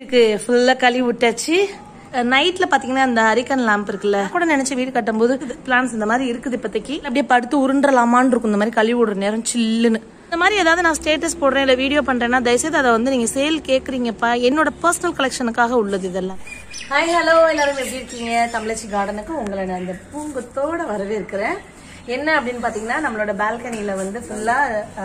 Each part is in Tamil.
இதுக்கு ஃபுல்லா கழுவி விட்டாச்சு நைட்ல பாத்தீங்கன்னா இந்த அரிக்கன் லேம்ப் இருக்குல்ல நான் கூட நினைச்சு வீடு கட்டும்போது பிளான்ஸ் இந்த மாதிரி இருக்குது இப்போதைக்கு அப்படியே படுத்து உருண்டலாமான்னு இருக்கும் இந்த மாதிரி கழுவி விடுற நேரம் சில்லுன்னு இந்த மாதிரி ஏதாவது நான் ஸ்டேட்டஸ் போடுறேன் இல்லை வீடியோ பண்றேன்னா தயவுசெய்து அதை வந்து நீங்க சேல் கேக்குறீங்கப்பா என்னோட பர்சனல் கலெக்ஷனுக்காக உள்ளது இதெல்லாம் ஹாய் ஹலோ எல்லாரும் எப்படி இருக்கீங்க தமிழச்சி கார்டனுக்கு உங்களை நான் இந்த பூங்கத்தோட வரவேற்கிறேன் என்ன அப்படின்னு பாத்தீங்கன்னா நம்மளோட பால்கனில வந்து ஃபுல்லா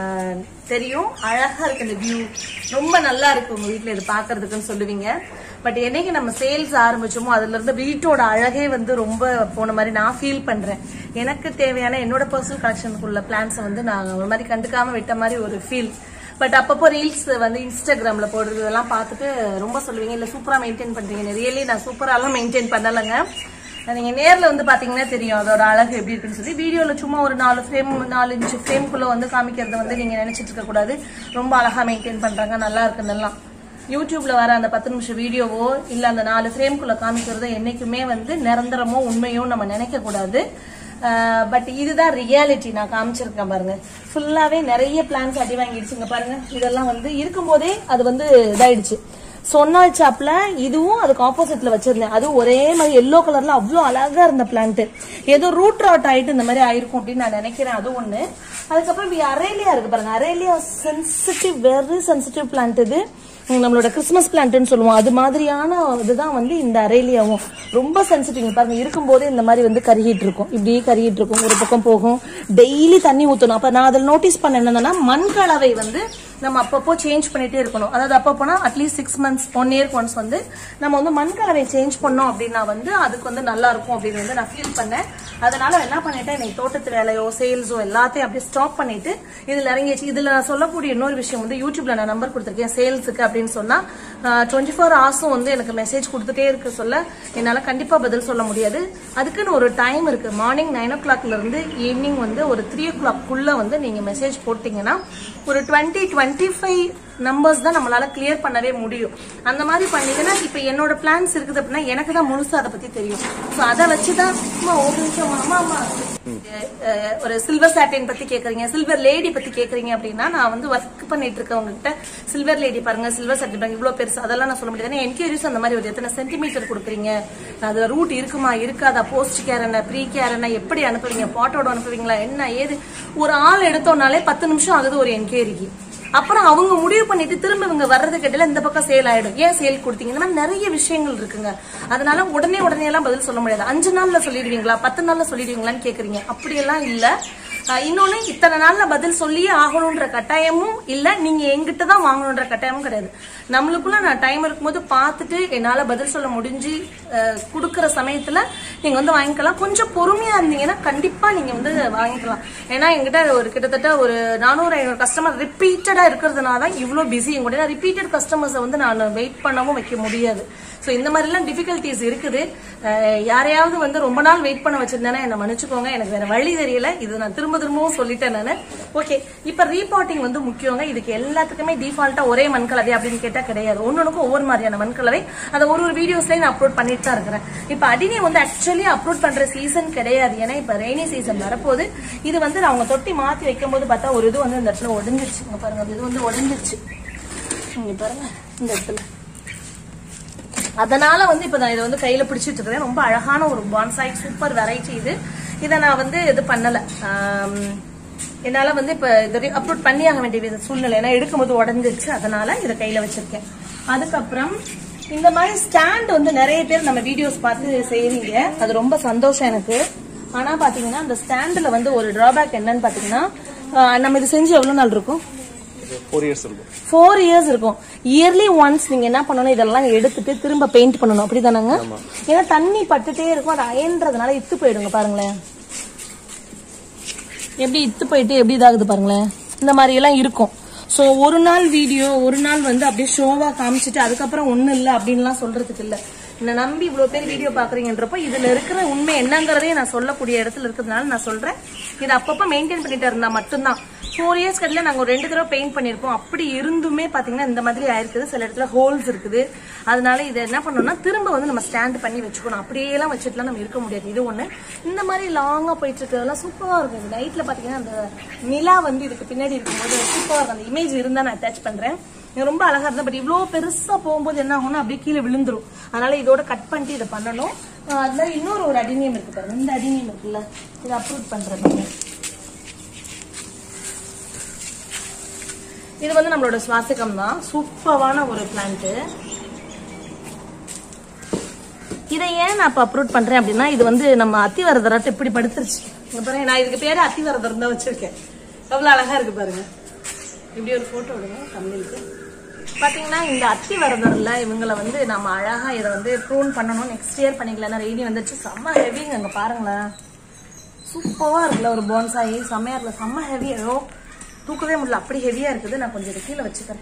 தெரியும் அழகா இருக்கு இந்த வியூ ரொம்ப நல்லா இருக்கு உங்க வீட்ல இது பாக்குறதுக்குன்னு சொல்லுவீங்க பட் என்னைக்கு நம்ம சேல்ஸ் ஆரம்பிச்சோமோ அதுல இருந்து வீட்டோட அழகே வந்து ரொம்ப போன மாதிரி நான் ஃபீல் பண்றேன் எனக்கு தேவையான என்னோட பர்சனல் கலெக்ஷனுக்குள்ள பிளான்ஸை வந்து நான் ஒரு மாதிரி கண்டுக்காம விட்ட மாதிரி ஒரு ஃபீல் பட் அப்பப்போ ரீல்ஸ் வந்து இன்ஸ்டாகிராம்ல போடுறதெல்லாம் பார்த்துட்டு ரொம்ப சொல்லுவீங்க இல்ல சூப்பரா மெயின்டைன் பண்றீங்க ரியலி நான் சூப்பராலாம் மெயின்டைன் பண்ணலைங்க நீங்க நேர்ல வந்து பாத்தீங்கன்னா தெரியும் அதோட அழகு எப்படி இருக்குன்னு சொல்லி வீடியோல சும்மா ஒரு நாலு ஃப்ரேம் நாலு இன்ச்சு ஃப்ரேம்குள்ள வந்து காமிக்கிறத வந்து நீங்க நினைச்சிட்டு இருக்க கூடாது ரொம்ப அழகா மெயின்டைன் பண்றாங்க நல்லா இருக்குன்னெல்லாம் யூடியூப்ல வர அந்த பத்து நிமிஷம் வீடியோவோ இல்ல அந்த நாலு ஃப்ரேம்குள்ள காமிக்கிறதோ என்னைக்குமே வந்து நிரந்தரமோ உண்மையோ நம்ம நினைக்க கூடாது பட் இதுதான் ரியாலிட்டி நான் காமிச்சிருக்கேன் பாருங்க ஃபுல்லாவே நிறைய பிளான்ஸ் அடி வாங்கிடுச்சுங்க பாருங்க இதெல்லாம் வந்து இருக்கும்போதே அது வந்து இதாயிடுச்சு சொன்னால் சாப்ல இதுவும் அதுக்கு ஆப்போசிட்ல வச்சிருந்தேன் அது ஒரே மாதிரி எல்லோ கலர்ல அவ்வளோ அழகா இருந்த பிளான்ட் ஏதோ ரூட் ராட் ஆயிட்டு இந்த மாதிரி ஆயிருக்கும் அப்படின்னு நான் நினைக்கிறேன் அது ஒண்ணு அதுக்கப்புறம் இப்ப அரேலியா இருக்கு பாருங்க aralia sensitive very sensitive plant இது உம், நம்மளோட கிறிஸ்மஸ் பிளான்ட்னு சொல்லுவோம் அது மாதிரியான இதுதான் வந்து இந்த அரேலியாவும் ரொம்ப சென்சிட்டிவ் பாருங்க இருக்கும்போதே இந்த மாதிரி வந்து கருகிட்டு இருக்கும் இப்படியே கருகிட்டு இருக்கும் ஒரு பக்கம் போகும் டெய்லி தண்ணி ஊத்தணும் அப்ப நான் அதில் நோட்டீஸ் பண்ண என்னன்னா மண் கலவை வந்து நம்ம அப்பப்போ சேஞ்ச் பண்ணிட்டே இருக்கணும் அதாவது அப்பப்போனா அட்லீஸ்ட் சிக்ஸ் மந்த்ஸ் ஒன் இயர்க்கு ஒன்ஸ் வந்து நம்ம வந்து மண் கலவை சேஞ்ச் பண்ணோம் அப்படின்னா வந்து அதுக்கு வந்து நல்லா இருக்கும் அப்படின்னு வந்து நான் ஃபீல் பண்ணேன் அதனால என்ன பண்ணிட்டேன் எனக்கு தோட்டத்து வேலையோ சேல்ஸோ எல்லாத்தையும் அப்படியே ஸ்டாப் பண்ணிட்டு இதுல இறங்கிச்சு இதுல நான் சொல்லக்கூடிய இன்னொரு விஷயம் வந்து யூடியூப்ல நான் நம்பர் கொடுத்துருக்கேன் சேல்ஸுக்கு அப்படின்னு சொன்னா டுவெண்ட்டி ஃபோர் ஹவர்ஸும் வந்து எனக்கு மெசேஜ் கொடுத்துட்டே இருக்க சொல்ல என்னால கண்டிப்பா பதில் சொல்ல முடியாது அதுக்குன்னு ஒரு டைம் இருக்கு மார்னிங் நைன் ஓ கிளாக்ல இருந்து ஈவினிங் வந்து ஒரு த்ரீ ஓ கிளாக்குள்ள வந்து நீங்க மெசேஜ் போட்டீங்கன்னா ஒரு டுவெண்ட்டி டுவெண்ட்டி ஃபைவ் நம்பர்ஸ் தான் நம்மளால கிளியர் பண்ணவே முடியும் அந்த மாதிரி பண்ணீங்கன்னா இப்ப என்னோட பிளான்ஸ் இருக்குது அப்படின்னா எனக்கு தான் முழுசா அதை பத்தி தெரியும் ஸோ அதை வச்சுதான் அம்மா, ஒரு நிமிஷம் அம்மா அம்மா அஹ், ஒரு சில்வர் சாட்டின் பத்தி கேக்குறீங்க சில்வர் லேடி பத்தி கேக்குறீங்க அப்படின்னா நான் வந்து ஒர்க் பண்ணிட்டு இருக்கேன் உங்ககிட்ட சில்வர் லேடி பாருங்க சில்வர் சாட்டின் பாருங்க இவ்வளவு பெருசு அதெல்லாம் நான் சொல்ல முடியாது ஏன்னா என்கொயரிஸ் அந்த மாதிரி ஒரு எத்தனை சென்டிமீட்டர் கொடுக்குறீங்க அது ரூட் இருக்குமா இருக்காதா போஸ்ட் கேர் என்ன ப்ரீ கேர் என்ன எப்படி அனுப்புவீங்க போட்டோட அனுப்புவீங்களா என்ன ஏது ஒரு ஆள் எடுத்தோம்னாலே பத்து நிமிஷம் ஆகுது ஒரு என்கொயரிக்கு அப்புறம் அவங்க முடிவு பண்ணிட்டு திரும்ப இவங்க வர்றது கிட்ட இந்த பக்கம் சேல் ஆயிடும் ஏன் சேல் கொடுத்தீங்க இந்த மாதிரி நிறைய விஷயங்கள் இருக்குங்க அதனால உடனே உடனே எல்லாம் பதில் சொல்ல முடியாது அஞ்சு நாள்ல சொல்லிடுவீங்களா பத்து நாள்ல சொல்லிடுவீங்களான்னு கேக்குறீங்க அப்படியெல்லாம் இல்ல ஆஹ் இன்னொன்னு இத்தனை நாள்ல பதில் சொல்லியே ஆகணும்ன்ற கட்டாயமும் இல்ல நீங்க எங்கிட்ட தான் வாங்கணுன்ற கட்டாயமும் கிடையாது நம்மளுக்குள்ள நான் டைம் இருக்கும்போது பார்த்துட்டு என்னால பதில் சொல்ல முடிஞ்சு ஆஹ் கொடுக்கிற சமயத்துல நீங்க வந்து வாங்கிக்கலாம் கொஞ்சம் பொறுமையா இருந்தீங்கன்னா கண்டிப்பா நீங்க வந்து வாங்கிக்கலாம் ஏன்னா எங்கிட்ட ஒரு கிட்டத்தட்ட ஒரு நானூறு ஐநூறு கஸ்டமர் ரிப்பீட்டடா இருக்கிறதுனால தான் இவ்வளோ பிஸி கூட ரிப்பீட்டட் கஸ்டமர்ஸை வந்து நான் வெயிட் பண்ணவும் வைக்க முடியாது ஸோ இந்த மாதிரிலாம் டிஃபிகல்ட்டிஸ் இருக்குது அஹ் யாரையாவது வந்து ரொம்ப நாள் வெயிட் பண்ண வச்சிருந்தேன்னா என்ன மன்னிச்சுக்கோங்க எனக்கு வேற வழி தெரியல இது நான் திரும்ப திரும்பவும் சொல்லிட்டேன் நான் ஓகே இப்போ ரீபாட்டிங் வந்து முக்கியங்க இதுக்கு எல்லாத்துக்குமே டிஃபால்ட்டா ஒரே மண்கலவை அப்படின்னு கேட்டா கிடையாது ஒன்னொன்னுக்கும் ஒவ்வொரு மாதிரியான மண்கலவை அதை ஒரு ஒரு வீடியோஸ்லயும் நான் அப்லோட் பண்ணிட்டு தான் இருக்கிறேன் இப்போ அடினி வந்து ஆக்சுவலி அப்லோட் பண்ற சீசன் கிடையாது ஏன்னா இப்போ ரெய்னி சீசன் வரப்போது இது வந்து நான் அவங்க தொட்டி மாத்தி வைக்கும்போது பார்த்தா ஒரு இது வந்து இந்த இடத்துல உடஞ்சிருச்சு இங்க பாருங்க இது வந்து உடஞ்சிருச்சு இங்க பாருங்க இந்த இடத்துல அதனால வந்து இப்ப நான் இதை வந்து கையில பிடிச்சிட்டு இருக்கிறேன் ரொம்ப அழகான ஒரு பான்சாய் சூப்பர் வெரைட்டி இது இதை நான் வந்து இது பண்ணல ஆம், என்னால வந்து இப்ப இதை அப்லோட் பண்ணியாக வேண்டிய சூழ்நிலை ஏன்னா எடுக்கும்போது உடஞ்சிருச்சு அதனால இதை கையில வச்சிருக்கேன் அதுக்கப்புறம் இந்த மாதிரி ஸ்டாண்ட் வந்து நிறைய பேர் நம்ம வீடியோஸ் பார்த்து செய்றீங்க அது ரொம்ப சந்தோஷம் எனக்கு ஆனா பாத்தீங்கன்னா அந்த ஸ்டாண்ட்ல வந்து ஒரு டிராபேக் என்னன்னு பாத்தீங்கன்னா ஆஹ், நம்ம இது செஞ்சு எவ்வளவு நாள் இருக்கும் ஃபோர் இயர்ஸ் இருக்கும் ஃபோர் இயர்ஸ் இருக்கும் இயர்லி ஒன்ஸ் நீங்க என்ன பண்ணணும் இதெல்லாம் எடுத்துட்டு திரும்ப பெயிண்ட் பண்ணணும் அப்படிதானங்க ஏன்னா தண்ணி பட்டுட்டே இருக்கும் அது அயன்றதுனால இத்து போயிடுங்க பாருங்களேன் எப்படி இத்து போயிட்டு எப்படி இதாகுது பாருங்களேன் இந்த மாதிரி எல்லாம் இருக்கும் சோ ஒரு நாள் வீடியோ ஒரு நாள் வந்து அப்படியே ஷோவா காமிச்சிட்டு அதுக்கப்புறம் ஒண்ணும் இல்ல அப்படின்லாம் சொல்றதுக்கு இல்ல என்னை நம்பி இவ்வளவு பேர் வீடியோ பாக்குறீங்கன்றப்போ இதுல இருக்கிற உண்மை என்னங்கறதையும் நான் சொல்லக்கூடிய இடத்துல இருக்கிறதுனால நான் சொல்றேன் இது அப்பப்ப மெயின்டைன் பண்ணிட்டு இருந்தா மட்டும்தான் ஃபோர் இயர்ஸ் கட்டில நாங்க ஒரு ரெண்டு தடவை பெயிண்ட் பண்ணிருப்போம் அப்படி இருந்துமே பாத்தீங்கன்னா இந்த மாதிரி ஆயிருக்குது சில இடத்துல ஹோல்ஸ் இருக்குது அதனால இதை என்ன பண்ணணும்னா திரும்ப வந்து நம்ம ஸ்டாண்ட் பண்ணி வச்சுக்கணும் அப்படியே எல்லாம் வச்சுட்டுலாம் நம்ம இருக்க முடியாது இது ஒண்ணு இந்த மாதிரி லாங்கா போயிட்டு இருக்கிறதெல்லாம் சூப்பரா இருக்கும் இந்த நைட்ல பாத்தீங்கன்னா அந்த நிலா வந்து இதுக்கு பின்னாடி இருக்கும்போது சூப்பரா இருக்கும் அந்த இமேஜ் இருந்தா நான் அட்டாச் பண்றேன் இது ரொம்ப அழகா இருந்தா பட் இவ்வளோ பெருசா போகும்போது என்ன ஆகும்னா அப்படியே கீழே விழுந்துரும் அதனால இதோட கட் பண்ணிட்டு இதை பண்ணணும் ஆஹ் அது மாதிரி இன்னொரு ஒரு அடினியம் இருக்கு பாருங்க இந்த அடினியம் இருக்குல்ல இதை அப்ரூவ் பண்றது இது வந்து நம்மளோட சுவாசிகம் தான் சூப்பரான ஒரு பிளான்ட் இதை ஏன் நான் இப்போ அப்ரூவ் பண்றேன் அப்படின்னா இது வந்து நம்ம அத்திவரதராட்டு இப்படி படுத்துருச்சு இங்க பாருங்க நான் இதுக்கு பேரு அத்திவரதர் தான் வச்சிருக்கேன் எவ்வளவு அழகா இருக்கு பாருங்க இப்படி ஒரு போட்டோ எடுங்க தமிழுக்கு பாத்தீங்கன்னா இந்த அத்திவரதர்ல இவங்களை வந்து நம்ம அழகா இதை வந்து ப்ரூன் பண்ணணும் நெக்ஸ்ட் இயர் பண்ணிக்கலாம் ரெய்னி வந்துச்சு செம்ம ஹெவிங்க அங்க பாருங்களேன் சூப்பரா இருக்குல்ல ஒரு போன்சாயி செம்மையா இருக்குல்ல செம்ம ஹெவி ஏதோ தூக்கவே முடியல அப்படி ஹெவியா இருக்குது நான் கொஞ்சம் இதை கீழே வச்சுக்கிறேன்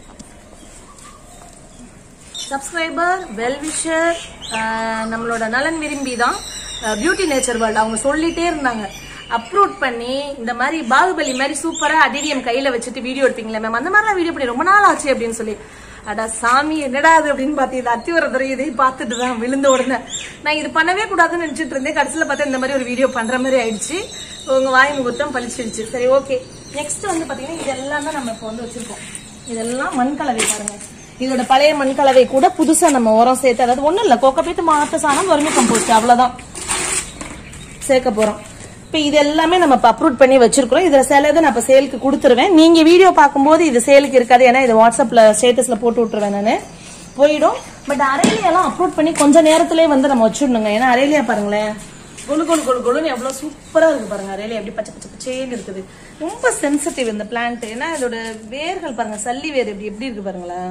சப்ஸ்கிரைபர் வெல்விஷர் நம்மளோட நலன் விரும்பி தான் பியூட்டி நேச்சர் வேர்ல்ட் அவங்க சொல்லிட்டே இருந்தாங்க அப்ரூவ் பண்ணி இந்த மாதிரி பாகுபலி மாதிரி சூப்பரா அடிடியம் கையில வச்சுட்டு வீடியோ எடுப்பீங்களே மேம் அந்த மாதிரிலாம் வீடியோ பண்ணி ரொம்ப நாள் ஆச்சு அப்படின்னு சொல்லி அடா சாமி என்னடா அது அப்படின்னு பார்த்து இது அத்திவரதரை இதையும் பார்த்துட்டு தான் விழுந்த உடனே நான் இது பண்ணவே கூடாதுன்னு நினைச்சிட்டு இருந்தேன் கடைசியில் பார்த்தா இந்த மாதிரி ஒரு வீடியோ பண்ற மாதிரி ஆயிடுச்சு உங்க வாய் முகூர்த்தம் பழிச்சிடுச்சு சரி ஓகே நெக்ஸ்ட் வந்து பாத்தீங்கன்னா இதெல்லாம் தான் நம்ம இப்போ வந்து வச்சிருக்கோம் இதெல்லாம் மண் கலவை பாருங்க இதோட பழைய மண் கலவை கூட புதுசா நம்ம உரம் சேர்த்து அதாவது ஒண்ணும் இல்ல கோக்கப்பீத்து மாட்டு சாணம் வறுமை கம்போஸ்ட் அவ்வளவுதான் சேர்க்க போறோம் இப்போ இது எல்லாமே நம்ம இப்போ அப்ரூவ் பண்ணி வச்சிருக்கிறோம் இதுல சிலது நான் இப்போ சேலுக்கு கொடுத்துருவேன் நீங்க வீடியோ பார்க்கும்போது இது சேலுக்கு இருக்காது ஏன்னா இது வாட்ஸ்அப்ல ஸ்டேட்டஸ்ல போட்டு விட்டுருவேன் நான் போயிடும் பட் அரேலியாலாம் அப்ரூவ் பண்ணி கொஞ்ச நேரத்திலே வந்து நம்ம வச்சிடணுங்க ஏன்னா அரேலியா பாருங்களேன் கொழு கொழு கொழு கொழுன்னு எவ்வளவு சூப்பரா இருக்கு பாருங்க அரேலியா எப்படி பச்சை பச்சை பச்சேன்னு இருக்குது ரொம்ப சென்சிட்டிவ் இந்த பிளான்ட் ஏன்னா இதோட வேர்கள் பாருங்க சல்லி வேர் எப்படி எப்படி இருக்கு பாருங்களேன்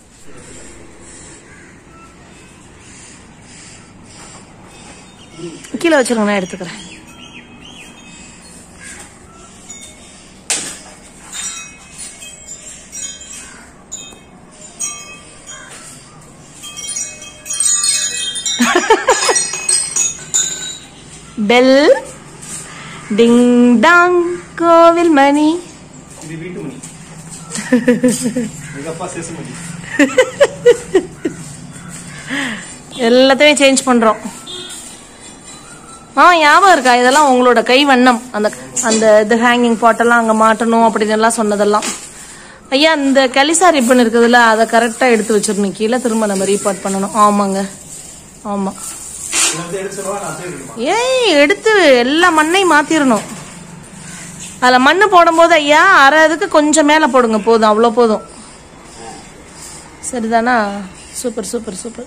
கீழே வச்சிருங்க நான் எடுத்துக்கிறேன் பெல் டிங் டாங் கோவில் மணி இது வீட்டு மணி எங்க அப்பா சேசுமணி எல்லாத்தையும் சேஞ்ச் பண்றோம் ஆ ஞாபகம் இருக்கா இதெல்லாம் உங்களோட கை வண்ணம் அந்த அந்த இது ஹேங்கிங் பாட்டெல்லாம் அங்க மாட்டணும் அப்படின்னு எல்லாம் சொன்னதெல்லாம் ஐயா இந்த கலிசா ரிப்பன் இருக்குதுல்ல அதை கரெக்டா எடுத்து வச்சிடணும் கீழே திரும்ப நம்ம ரீபார்ட் பண்ணணும் ஆமாங்க ஆமா இதை எடுத்து சொல்லவா நான் சரி எடுக்கணுமா? ஏய் எடுத்து எல்லா மண்ணையும் மாத்திரணும் அதுல மண்ணு போடும்போது ஐயா அரை இதுக்கு கொஞ்சம் மேல போடுங்க போதும் அவ்வளோ போதும் சரிதானா சூப்பர் சூப்பர் சூப்பர்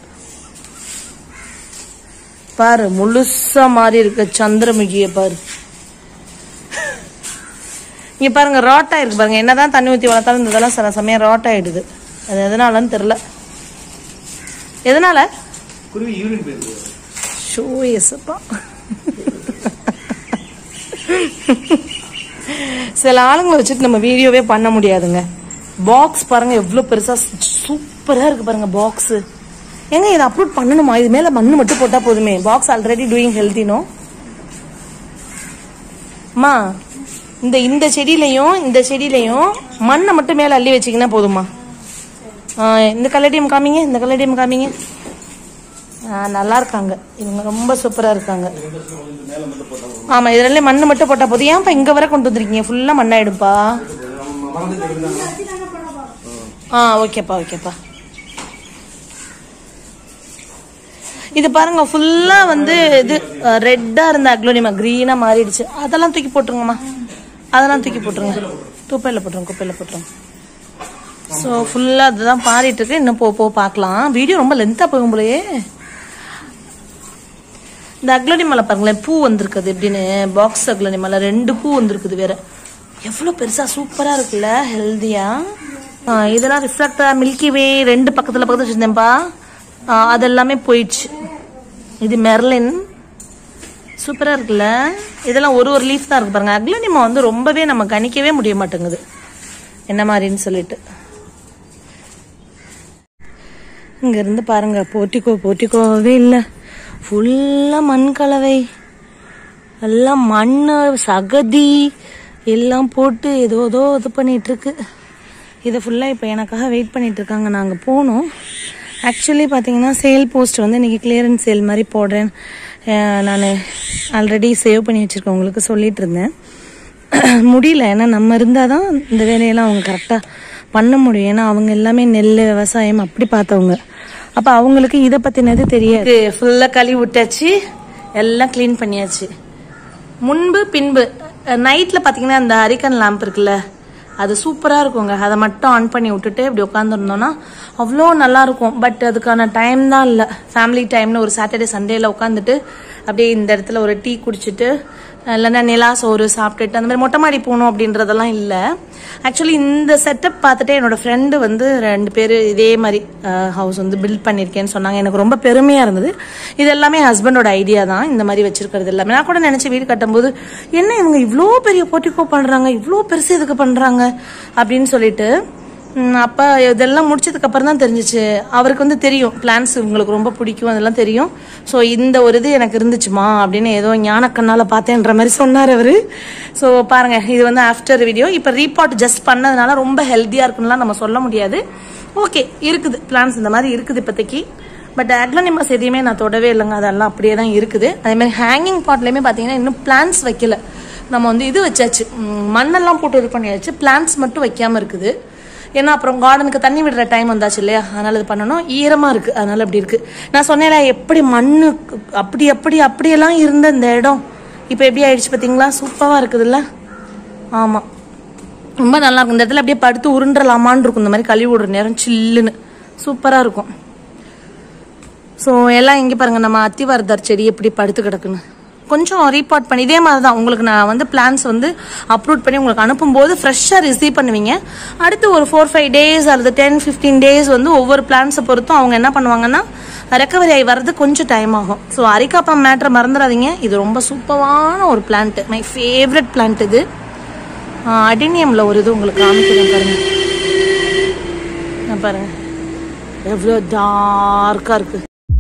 பாரு முழுசா மாறி இருக்க சந்திரமுகிய பாரு இங்க பாருங்க ராட்டா இருக்கு பாருங்க என்னதான் தண்ணி ஊத்தி வளர்த்தாலும் இந்த இதெல்லாம் சில சமயம் ராட் ஆயிடுது அது எதனாலன்னு தெரியல எதனால குருவி யூரின் போயிருக்கு ஷோ எஸ்ப்பா சில ஆளுங்களை வச்சுட்டு நம்ம வீடியோவே பண்ண முடியாதுங்க பாக்ஸ் பாருங்க எவ்வளவு பெருசா சூப்பரா இருக்கு பாருங்க பாக்ஸ் ஏங்க இதை அப்லோட் பண்ணணுமா இது மேல மண்ணு மட்டும் போட்டா போதுமே பாக்ஸ் ஆல்ரெடி டூயிங் ஹெல்த்தினோ அம்மா இந்த இந்த செடியிலையும் இந்த செடியிலையும் மண்ணை மட்டும் மேல அள்ளி வச்சீங்கன்னா போதுமா ஆ, இந்த கல்லடியம் காமிங்க இந்த கல்லடியம் காமிங்க ஆ, நல்லா இருக்காங்க இவங்க ரொம்ப சூப்பரா இருக்காங்க ஆமா இதுல மண்ணு மட்டும் போட்டா போதும் ஏன்ப்பா இங்க வரை கொண்டு வந்திருக்கீங்க ஃபுல்லா மண்ணாயிடும்பா நம்ம மறந்துட்டு இருந்தாங்க ஆ ஓகேப்பா ஓகேப்பா இது பாருங்க ஃபுல்லா வந்து இது ரெட்டா இருந்த அக்ளோனிமா கிரீனா மாறிடுச்சு அதெல்லாம் தூக்கி போட்டுருங்கம்மா அதெல்லாம் தூக்கி போட்டுருங்க குப்பையில போட்டுருங்க குப்பையில போட்டுருங்க ஸோ ஃபுல்லா அதுதான் மாறிட்டு இருக்கு இன்னும் போ போ பார்க்கலாம் வீடியோ ரொம்ப லென்த்தா போகும் போலயே இந்த அக்லோனி மலை பாருங்களேன் பூ வந்திருக்குது எப்படின்னு பாக்ஸ் அக்லோனி மலை ரெண்டு பூ வந்திருக்குது வேற எவ்வளோ பெருசா சூப்பரா இருக்குல்ல ஹெல்தியா இதெல்லாம் ரிஃப்ளெக்டா மில்கி வே ரெண்டு பக்கத்துல பக்கத்துல வச்சிருந்தேன்ப்பா ஆ, அதெல்லாமே போயிடுச்சு இது மெர்லின் சூப்பரா இருக்குல்ல இதெல்லாம் ஒரு ஒரு லீஃப் தான் இருக்கு பாருங்க அக்லோனிமா வந்து ரொம்பவே நம்ம கணிக்கவே முடிய மாட்டேங்குது என்ன மாதிரின்னு சொல்லிட்டு இங்க இருந்து பாருங்க போட்டிக்கோ போட்டிக்கோவே இல்லை ஃபுல்லா மண் கலவை எல்லாம் மண் சகதி எல்லாம் போட்டு ஏதோ ஏதோ இது பண்ணிட்டு இருக்கு இதை ஃபுல்லாக இப்போ எனக்காக வெயிட் பண்ணிட்டு இருக்காங்க நாங்கள் போனோம் ஆக்சுவலி பார்த்தீங்கன்னா சேல் போஸ்ட் வந்து இன்னைக்கு கிளியரன்ஸ் சேல் மாதிரி போடுறேன் நான் ஆல்ரெடி சேவ் பண்ணி வச்சிருக்கேன் உங்களுக்கு சொல்லிட்டு இருந்தேன் முடியல ஏன்னா நம்ம இருந்தால் தான் இந்த வேலையெல்லாம் அவங்க கரெக்டாக பண்ண முடியும் ஏன்னா அவங்க எல்லாமே நெல் விவசாயம் அப்படி பார்த்தவங்க அப்போ அவங்களுக்கு இதை பற்றினது தெரியாது ஃபுல்லாக கழுவி விட்டாச்சு எல்லாம் க்ளீன் பண்ணியாச்சு முன்பு பின்பு நைட்டில் பார்த்தீங்கன்னா அந்த அரிக்கன் லேம்ப் இருக்குல்ல அது சூப்பராக இருக்குங்க அதை மட்டும் ஆன் பண்ணி விட்டுட்டு இப்படி உட்காந்துருந்தோன்னா அவ்வளோ நல்லா இருக்கும் பட் அதுக்கான டைம் தான் இல்லை ஃபேமிலி டைம்னு ஒரு சாட்டர்டே சண்டேல உட்காந்துட்டு அப்படியே இந்த இடத்துல ஒரு டீ குடிச்சிட்டு இல்லைன்னா நிலா சோறு சாப்பிட்டுட்டு அந்த மாதிரி மொட்டை மாடி போகணும் அப்படின்றதெல்லாம் இல்லை ஆக்சுவலி இந்த செட்டப் பார்த்துட்டு என்னோட ஃப்ரெண்டு வந்து ரெண்டு பேர் இதே மாதிரி ஹவுஸ் வந்து பில்ட் பண்ணியிருக்கேன்னு சொன்னாங்க எனக்கு ரொம்ப பெருமையாக இருந்தது இது எல்லாமே ஹஸ்பண்டோட ஐடியா தான் இந்த மாதிரி வச்சிருக்கிறது எல்லாமே நான் கூட நினச்சி வீடு கட்டும்போது என்ன இவங்க இவ்வளோ பெரிய போட்டிக்கோ பண்ணுறாங்க இவ்வளோ பெருசு எதுக்கு பண்ணுறாங்க அப்படின்னு சொல்லிட்டு ம், அப்ப இதெல்லாம் முடிச்சதுக்கு அப்புறம் தான் தெரிஞ்சிச்சு அவருக்கு வந்து தெரியும் பிளான்ஸ் உங்களுக்கு ரொம்ப பிடிக்கும் அதெல்லாம் தெரியும் ஸோ இந்த ஒரு இது எனக்கு இருந்துச்சுமா அப்படின்னு ஏதோ ஞானக்கண்ணால பார்த்தேன்ற மாதிரி சொன்னார் அவரு ஸோ பாருங்க இது வந்து ஆஃப்டர் வீடியோ இப்போ ரீபாட் ஜஸ்ட் பண்ணதுனால ரொம்ப ஹெல்த்தியா இருக்குன்னுலாம் நம்ம சொல்ல முடியாது ஓகே இருக்குது பிளான்ஸ் இந்த மாதிரி இருக்குது இப்போதைக்கு பட் அக்லனிமஸ் எதையுமே நான் தொடவே இல்லைங்க அதெல்லாம் அப்படியே தான் இருக்குது அதே மாதிரி ஹேங்கிங் பாட்லேயுமே பார்த்தீங்கன்னா இன்னும் பிளான்ஸ் வைக்கல நம்ம வந்து இது வச்சாச்சு ம், மண்ணெல்லாம் போட்டு இது பண்ணியாச்சு பிளான்ஸ் மட்டும் வைக்காம இருக்குது ஏன்னா அப்புறம் கார்டனுக்கு தண்ணி விடுற டைம் வந்தாச்சு இல்லையா அதனால இது பண்ணணும் ஈரமா இருக்கு அதனால அப்படி இருக்கு நான் சொன்னேன்ல எப்படி மண்ணு அப்படி அப்படி அப்படியெல்லாம் இருந்த இந்த இடம் இப்போ எப்படி ஆயிடுச்சு பார்த்தீங்களா சூப்பராக இருக்குதுல்ல ஆமா ரொம்ப நல்லா இருக்கும் இந்த இடத்துல அப்படியே படுத்து உருண்டலாமான்னு இருக்கும் இந்த மாதிரி கழுவி விடுற நேரம் சில்லுன்னு சூப்பரா இருக்கும் ஸோ எல்லாம் இங்கே பாருங்க நம்ம அத்திவரதர் செடி எப்படி படுத்து கிடக்குன்னு கொஞ்சம் ரீபார்ட் பண்ணி இதே மாதிரி தான் உங்களுக்கு நான் வந்து பிளான்ஸ் வந்து அப்லோட் பண்ணி உங்களுக்கு அனுப்பும்போது ஃப்ரெஷ்ஷாக ரிசீவ் பண்ணுவீங்க அடுத்து ஒரு ஃபோர் ஃபைவ் டேஸ் அல்லது டென் ஃபிஃப்டீன் டேஸ் வந்து ஒவ்வொரு பிளான்ஸை பொறுத்தும் அவங்க என்ன பண்ணுவாங்கன்னா ரெக்கவரி ஆகி வர்றது கொஞ்சம் டைம் ஆகும் ஸோ அரிக்காப்பம் மேட்ரை மறந்துடாதீங்க இது ரொம்ப சூப்பரான ஒரு பிளான்ட் மை ஃபேவரட் பிளான்ட் இது அடினியமில் ஒரு இது உங்களுக்கு காமிக்கிறேன் பாருங்க நான் பாருங்க எவ்வளோ டார்க்காக இருக்கு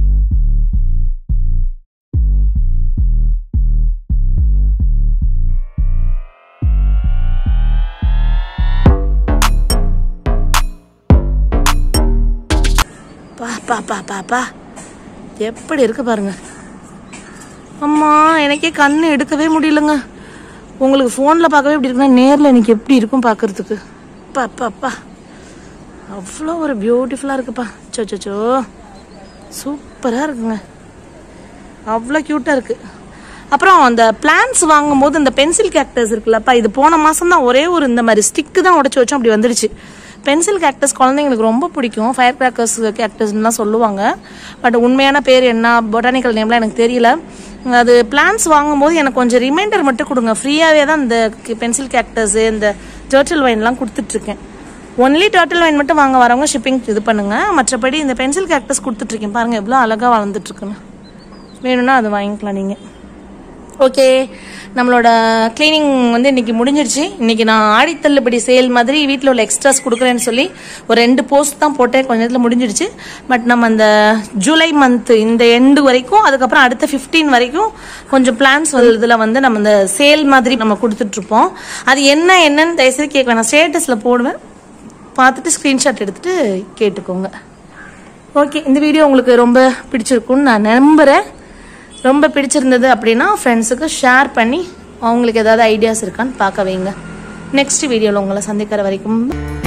பா பா பா பா பா எப்படி இருக்கு பாருங்க அம்மா எனக்கே கண்ணு எடுக்கவே முடியலங்க உங்களுக்கு ஃபோனில் பார்க்கவே இப்படி இருக்குன்னா நேரில் எனக்கு எப்படி இருக்கும் பார்க்கறதுக்கு பா பா பா அவ்வளோ ஒரு பியூட்டிஃபுல்லாக இருக்குப்பா சோ சோ சோ சூப்பராக இருக்குங்க அவ்வளோ க்யூட்டாக இருக்கு அப்புறம் அந்த பிளான்ஸ் வாங்கும்போது இந்த பென்சில் கேக்டஸ் இருக்குல்லப்பா இது போன மாதம் தான் ஒரே ஒரு இந்த மாதிரி ஸ்டிக்கு தான் உடச்சி வச்சோம் அப்படி வந்துடுச்சு பென்சில் கேக்டஸ் குழந்தைங்களுக்கு ரொம்ப பிடிக்கும் ஃபயர் கிராக்கர்ஸ் கேக்டஸ்லாம் சொல்லுவாங்க பட் உண்மையான பேர் என்ன பொட்டானிக்கல் நேம்லாம் எனக்கு தெரியல அது பிளான்ஸ் வாங்கும்போது எனக்கு கொஞ்சம் ரிமைண்டர் மட்டும் கொடுங்க ஃப்ரீயாகவே தான் இந்த பென்சில் கேக்டஸ் இந்த டேர்ட்டில் வைன்லாம் கொடுத்துட்ருக்கேன் ஒன்லி டர்ட்டில் வைன் மட்டும் வாங்க வரவங்க ஷிப்பிங் இது பண்ணுங்க மற்றபடி இந்த பென்சில் கேக்டஸ் கொடுத்துட்ருக்கேன் பாருங்க எவ்வளோ அழகாக வளர்ந்துட்டுருக்குன்னு வேணும்னா அது வாங்கிக்கலாம் நீங்கள் ஓகே நம்மளோட க்ளீனிங் வந்து இன்னைக்கு முடிஞ்சிருச்சு இன்னைக்கு நான் ஆடித்தள்ளுபடி சேல் மாதிரி வீட்டில் உள்ள எக்ஸ்ட்ராஸ் கொடுக்குறேன்னு சொல்லி ஒரு ரெண்டு போஸ்ட் தான் போட்டேன் கொஞ்ச நேரத்தில் முடிஞ்சிருச்சு பட் நம்ம அந்த ஜூலை மந்த் இந்த எண்டு வரைக்கும் அதுக்கப்புறம் அடுத்த 15 வரைக்கும் கொஞ்சம் பிளான்ஸ் இதில் வந்து நம்ம இந்த சேல் மாதிரி நம்ம கொடுத்துட்ருப்போம் அது என்ன என்னன்னு தயவுசெய்து கேட்க நான் ஸ்டேட்டஸில் போடுவேன் பார்த்துட்டு ஸ்க்ரீன்ஷாட் எடுத்துட்டு கேட்டுக்கோங்க ஓகே இந்த வீடியோ உங்களுக்கு ரொம்ப பிடிச்சிருக்கும்னு நான் நம்புகிறேன் ரொம்ப பிடிச்சிருந்தது அப்படின்னா ஃப்ரெண்ட்ஸுக்கு ஷேர் பண்ணி அவங்களுக்கு ஏதாவது ஐடியாஸ் இருக்கான்னு பார்க்க வைங்க நெக்ஸ்ட் வீடியோவில் உங்களை சந்திக்கிற வரைக்கும்